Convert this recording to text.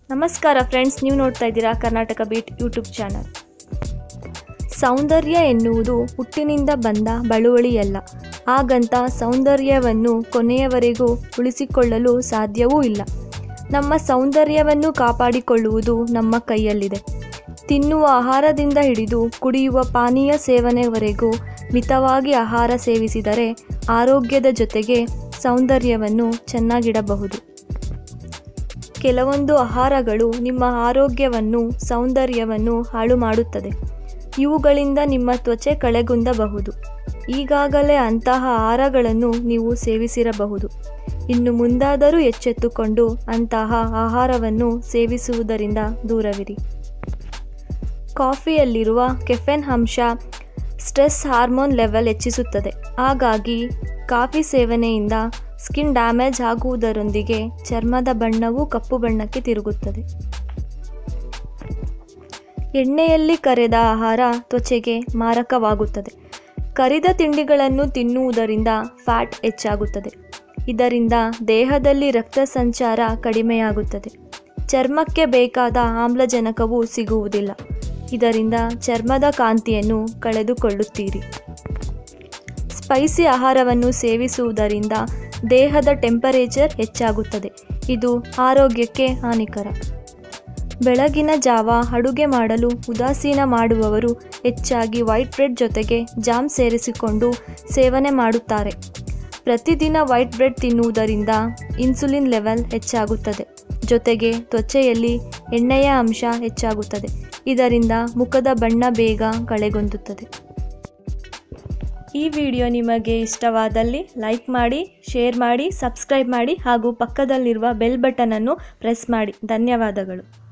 ನಮಸ್ಕಾರ ಫ್ರೆಂಡ್ಸ್ ನೀವು ನೋಡ್ತಾ ಇದ್ದೀರಾ ಕರ್ನಾಟಕ ಬೀಟ್ ಯೂಟ್ಯೂಬ್ ಚಾನಲ್ ಸೌಂದರ್ಯ ಎನ್ನುವುದು ಹುಟ್ಟಿನಿಂದ ಬಂದ ಬಳುವಳಿಯಲ್ಲ ಹಾಗಂತ ಸೌಂದರ್ಯವನ್ನು ಕೊನೆಯವರೆಗೂ ಉಳಿಸಿಕೊಳ್ಳಲು ಸಾಧ್ಯವೂ ಇಲ್ಲ ನಮ್ಮ ಸೌಂದರ್ಯವನ್ನು ಕಾಪಾಡಿಕೊಳ್ಳುವುದು ನಮ್ಮ ಕೈಯಲ್ಲಿದೆ ತಿನ್ನುವ ಆಹಾರದಿಂದ ಹಿಡಿದು ಕುಡಿಯುವ ಪಾನೀಯ ಸೇವನೆವರೆಗೂ ಮಿತವಾಗಿ ಆಹಾರ ಸೇವಿಸಿದರೆ ಆರೋಗ್ಯದ ಜೊತೆಗೆ ಸೌಂದರ್ಯವನ್ನು ಚೆನ್ನಾಗಿಡಬಹುದು ಕೆಲವೊಂದು ಆಹಾರಗಳು ನಿಮ್ಮ ಆರೋಗ್ಯವನ್ನು ಸೌಂದರ್ಯವನ್ನು ಹಾಳು ಮಾಡುತ್ತದೆ ಇವುಗಳಿಂದ ನಿಮ್ಮ ತ್ವಚೆ ಕಳೆಗುಂದಬಹುದು ಈಗಾಗಲೇ ಅಂತಹ ಆಹಾರಗಳನ್ನು ನೀವು ಸೇವಿಸಿರಬಹುದು ಇನ್ನು ಮುಂದಾದರೂ ಎಚ್ಚೆತ್ತುಕೊಂಡು ಅಂತಹ ಆಹಾರವನ್ನು ಸೇವಿಸುವುದರಿಂದ ದೂರವಿರಿ ಕಾಫಿಯಲ್ಲಿರುವ ಕೆಫೆನ್ ಅಂಶ ಸ್ಟ್ರೆಸ್ ಹಾರ್ಮೋನ್ ಲೆವೆಲ್ ಹೆಚ್ಚಿಸುತ್ತದೆ ಹಾಗಾಗಿ ಕಾಫಿ ಸೇವನೆಯಿಂದ ಸ್ಕಿನ್ ಡ್ಯಾಮೇಜ್ ಆಗುವುದರೊಂದಿಗೆ ಚರ್ಮದ ಬಣ್ಣವು ಕಪ್ಪು ಬಣ್ಣಕ್ಕೆ ತಿರುಗುತ್ತದೆ ಎಣ್ಣೆಯಲ್ಲಿ ಕರೆದ ಆಹಾರ ತ್ವಚೆಗೆ ಮಾರಕವಾಗುತ್ತದೆ ಕರಿದ ತಿಂಡಿಗಳನ್ನು ತಿನ್ನುವುದರಿಂದ ಫ್ಯಾಟ್ ಹೆಚ್ಚಾಗುತ್ತದೆ ಇದರಿಂದ ದೇಹದಲ್ಲಿ ರಕ್ತ ಸಂಚಾರ ಕಡಿಮೆಯಾಗುತ್ತದೆ ಚರ್ಮಕ್ಕೆ ಬೇಕಾದ ಆಮ್ಲಜನಕವು ಸಿಗುವುದಿಲ್ಲ ಇದರಿಂದ ಚರ್ಮದ ಕಾಂತಿಯನ್ನು ಕಳೆದುಕೊಳ್ಳುತ್ತೀರಿ ಸ್ಪೈಸಿ ಆಹಾರವನ್ನು ಸೇವಿಸುವುದರಿಂದ ದೇಹದ ಟೆಂಪರೇಚರ್ ಹೆಚ್ಚಾಗುತ್ತದೆ ಇದು ಆರೋಗ್ಯಕ್ಕೆ ಹಾನಿಕರ ಬೆಳಗಿನ ಜಾವ ಅಡುಗೆ ಮಾಡಲು ಉದಾಸೀನ ಮಾಡುವವರು ಹೆಚ್ಚಾಗಿ ವೈಟ್ ಬ್ರೆಡ್ ಜೊತೆಗೆ ಜಾಮ್ ಸೇರಿಸಿಕೊಂಡು ಸೇವನೆ ಮಾಡುತ್ತಾರೆ ಪ್ರತಿದಿನ ವೈಟ್ ಬ್ರೆಡ್ ತಿನ್ನುವುದರಿಂದ ಇನ್ಸುಲಿನ್ ಲೆವೆಲ್ ಹೆಚ್ಚಾಗುತ್ತದೆ ಜೊತೆಗೆ ತ್ವಚೆಯಲ್ಲಿ ಎಣ್ಣೆಯ ಅಂಶ ಹೆಚ್ಚಾಗುತ್ತದೆ ಇದರಿಂದ ಮುಖದ ಬಣ್ಣ ಬೇಗ ಕಳೆಗುಂದುತ್ತದೆ ಈ ವಿಡಿಯೋ ನಿಮಗೆ ಇಷ್ಟವಾದಲ್ಲಿ ಲೈಕ್ ಮಾಡಿ ಶೇರ್ ಮಾಡಿ ಸಬ್ಸ್ಕ್ರೈಬ್ ಮಾಡಿ ಹಾಗೂ ಪಕ್ಕದಲ್ಲಿರುವ ಬೆಲ್ ಬಟನನ್ನು ಪ್ರೆಸ್ ಮಾಡಿ ಧನ್ಯವಾದಗಳು